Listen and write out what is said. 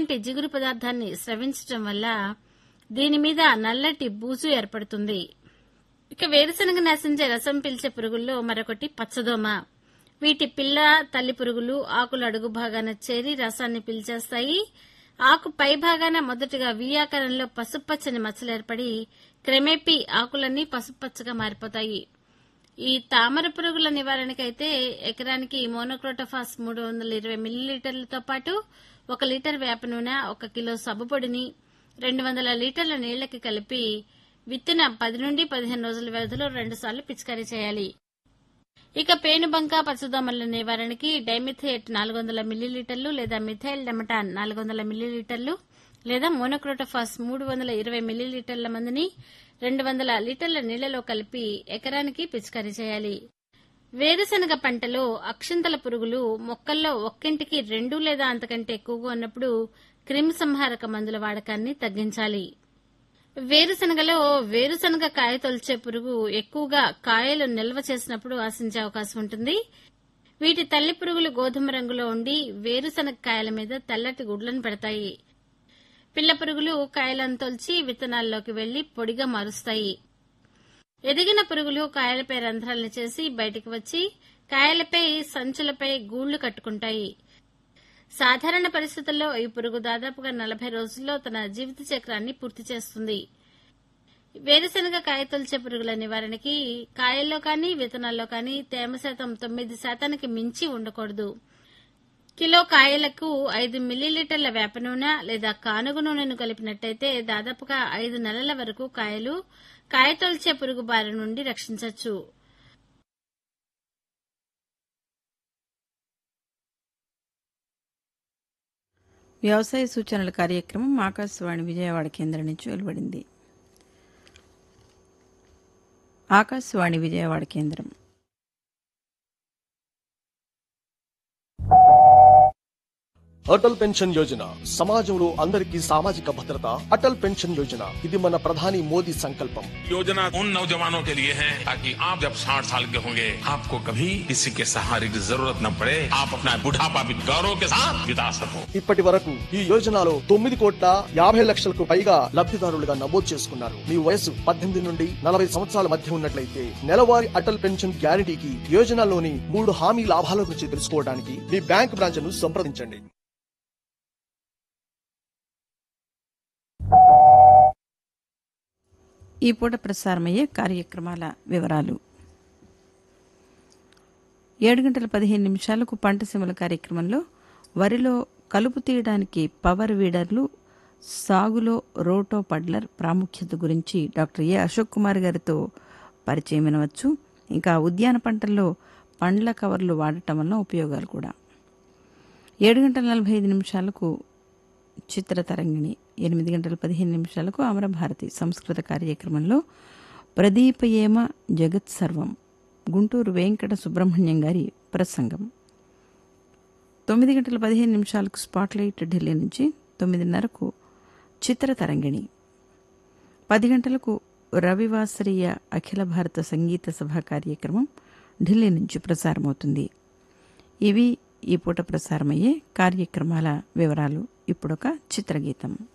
వంటి జిగురు పదార్థాన్ని స్రవించటం వల్ల దీని మీద నల్లటి బూజు ఏర్పడుతుంది ఇక వేరుశనగ నాశించే రసం పీల్చే పురుగుల్లో మరొకటి పచ్చదోమ వీటి పిల్ల తల్లి పురుగులు ఆకుల అడుగు భాగాన చేరి రసాన్ని పీల్చేస్తాయి ఆకు పై భాగాన మొదటగా వి ఆకారంలో పసుపచ్చని మచ్చలు ఏర్పడి క్రమేపీ ఆకులన్నీ పసుపచ్చగా మారిపోతాయి ఈ తామర పురుగుల నివారణకైతే ఎకరానికి మోనోక్రోటోఫాస్ మూడు వందల ఇరవై మిల్లీలీటర్లతో పాటు ఒక లీటర్ వేప నూనె ఒక కిలో సబ్బు పొడిని రెండు వందల లీటర్ల నీళ్లకి కలిపి విత్తిన పది నుండి పదిహేను రోజుల వ్యవధిలో రెండుసార్లు పిచికారీ చేయాలి ఇక పేనుబంక పచ్చదోమల నివారణకి డైమిథేట్ నాలుగు వందల మిల్లీలీటర్లు లేదా మిథైల్ డెమటాన్ నాలుగు వందల మిల్లీలీటర్లు లేదా మోనోక్రోటోఫాస్ మూడు వందల ఇరవై మిల్లీలీటర్ల మందుని రెండు వందల లీటర్ల నీళ్లలో కలిపి ఎకరానికి పిచికారీ చేయాలి వేరుశనగ పంటలో అక్షింతల పురుగులు మొక్కల్లో ఒక్కింటికి రెండు లేదా అంతకంటే ఎక్కువగా ఉన్నప్పుడు క్రిమిసంహారక మందుల వాడకాన్ని తగ్గించాలి వేరుశనగలో వేరుశనగ కాయ తొలిచే పురుగు ఎక్కువగా కాయలు నిల్వ చేసినప్పుడు ఆశించే అవకాశం ఉంటుంది వీటి తల్లి పురుగులు గోధుమ రంగులో ఉండి వేరుశనగ కాయల మీద తెల్లటి గుడ్లను పెడతాయి పిల్ల పురుగులు కాయలను తొలిచి విత్తనాల్లోకి వెళ్లి పొడిగా మారుస్తాయి ఎదిగిన పురుగులు కాయలపై రంధ్రాలను చేసి బయటికి వచ్చి కాయలపై సంచులపై గూళ్లు కట్టుకుంటాయి సాధారణ పరిస్థితుల్లో ఈ పురుగు దాదాపుగా నలభై రోజుల్లో తన జీవిత చక్రాన్ని పూర్తి చేస్తుంది వేరుశనగ కాయ తొలిచే పురుగుల నివారణకి కాయల్లో కానీ విత్తనాల్లో కానీ తేమ శాతం తొమ్మిది శాతానికి మించి ఉండకూడదు కిలో కాయలకు ఐదు మిల్లీలీటర్ల వేప నూనె లేదా కానుగ నూనెను కలిపినట్టయితే దాదాపుగా ఐదు నెలల వరకు కాయలు కాయ తొలిచే పురుగు బారి నుండి రక్షించవచ్చు వ్యవసాయ సూచనల కార్యక్రమం ఆకాశవాణి విజయవాడ కేంద్రం నుంచి వెలువడింది ఆకాశవాణి విజయవాడ కేంద్రం అటల్ పెన్షన్ యోజన సమాజంలో అందరికీ సామాజిక భద్రత అటల్ పెన్షన్ యోజన ఇది మన ప్రధాని మోదీ సంకల్పం योजना उन नौजवानों के लिए है ताकि आप जब 60 साल के होंगे आपको कभी किसी के सहारे की जरूरत न पड़े आप अपना बुढ़ापा भी गौरव के साथ बिता सको ఇప్పటి వరకు ఈ యోజనలో తొమ్మిది కోట్ల యాభై లక్షలకు పైగా లబ్ధిదారులుగా నమోదు చేసుకున్నారు మీ వయసు పద్దెనిమిది నుండి నలభై సంవత్సరాల మధ్య ఉన్నట్లయితే నెలవారీ అటల్ పెన్షన్ గ్యారంటీకి యోజనలోని మూడు హామీ లాభాల గురించి తెలుసుకోవడానికి మీ బ్యాంక్ బ్రాంచ్ ను సంప్రదించండి ఈ పూట ప్రసారమయ్యే కార్యక్రమాల వివరాలు ఏడు గంటల పదిహేను నిమిషాలకు పంట సీమల కార్యక్రమంలో వరిలో కలుపు తీయడానికి పవర్ వీడర్లు సాగులో రోటో పడ్లర్ ప్రాముఖ్యత గురించి డాక్టర్ ఏ అశోక్ కుమార్ గారితో పరిచయం వినవచ్చు ఇంకా ఉద్యాన పంటల్లో పండ్ల కవర్లు వాడటం వల్ల ఉపయోగాలు కూడా ఏడు గంటల నలభై ఐదు నిమిషాలకు చిత్రతరంగిణి ఎనిమిది గంటల పదిహేను నిమిషాలకు అమరభారతి సంస్కృత కార్యక్రమంలో ప్రదీపయేమ జగత్ సర్వం గుంటూరు వెంకట సుబ్రహ్మణ్యం గారి ప్రసంగం తొమ్మిది గంటల పదిహేను నిమిషాలకు స్పాట్లైట్ ఢిల్లీ నుంచి తొమ్మిదిన్నరకు చిత్రతరంగిణి పది గంటలకు రవివాసరీయ అఖిల భారత సంగీత సభ కార్యక్రమం ఢిల్లీ నుంచి ప్రసారమవుతుంది ఇవి ఈ పూట ప్రసారమయ్యే కార్యక్రమాల వివరాలు ఇప్పుడొక చిత్రగీతం